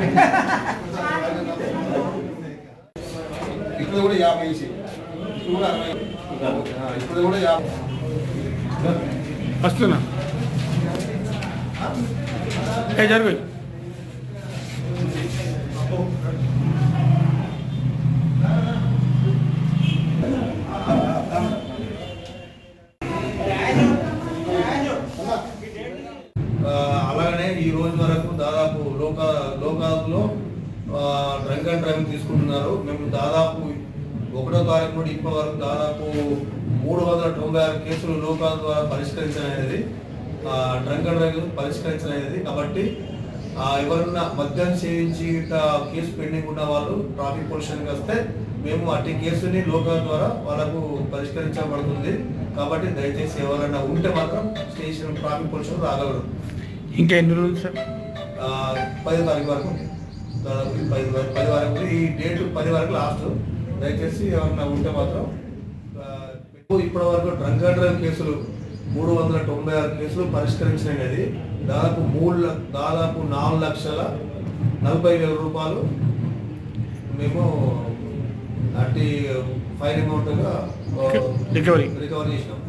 ఇప్పుడు కూడా యాభై వేసి ఇప్పుడు కూడా అరవై ఆ, ఇప్పుడు కూడా యాభై వస్తున్నా ఏ జరుగు ఆ, అలాగనే ఈ రోజు వరకు దాదాపు లోక లోకాల్లో డ్రంక్ అండ్ డ్రైవింగ్ తీసుకుంటున్నారు మేము దాదాపు ఒకటో తారీఖు నుండి ఇప్పటి వరకు దాదాపు మూడు వందల తొంభై ఆరు కేసులు లోకాల ద్వారా పరిష్కరించనేది డ్రంక్ అండ్ డ్రైవింగ్ పరిష్కరించనేది కాబట్టి ఆ, ఎవరన్నా మద్యం సేవించి ఇట్లా కేసు పెండింగ్ ఉన్న వాళ్ళు ట్రాఫిక్ పొల్యూషన్కి వస్తే మేము అట్టి కేసుని లోకాల ద్వారా వాళ్ళకు పరిష్కరించబడుతుంది కాబట్టి దయచేసి ఎవరైనా ఉంటే మాత్రం స్టేషన్ ట్రాఫిక్ పొల్యూషన్ రాగలరు ఇంకా ఎన్ని రోజులు సార్ ఆ, పది తారీఖు వరకు ఉంది. దాదాపు ఈ పది వరకు పది వరకు ఉంది. ఈ డేట్ పది వరకు లాస్ట్ దయచేసి ఎవరైనా ఉంటే మాత్రం ఆ, ఇప్పటి వరకు డ్రంక్ అండ్ డ్రైవ్ కేసులు మూడు వందల తొంభై ఆరు కేసులు పరిష్కరించినది దాదాపు మూడు ల- దాదాపు నాలుగు లక్షల నలభై వేల రూపాయలు మేము అట్టి ఫైన్ అమౌంట్గా రికవరీ. రికవరీ చేసినాం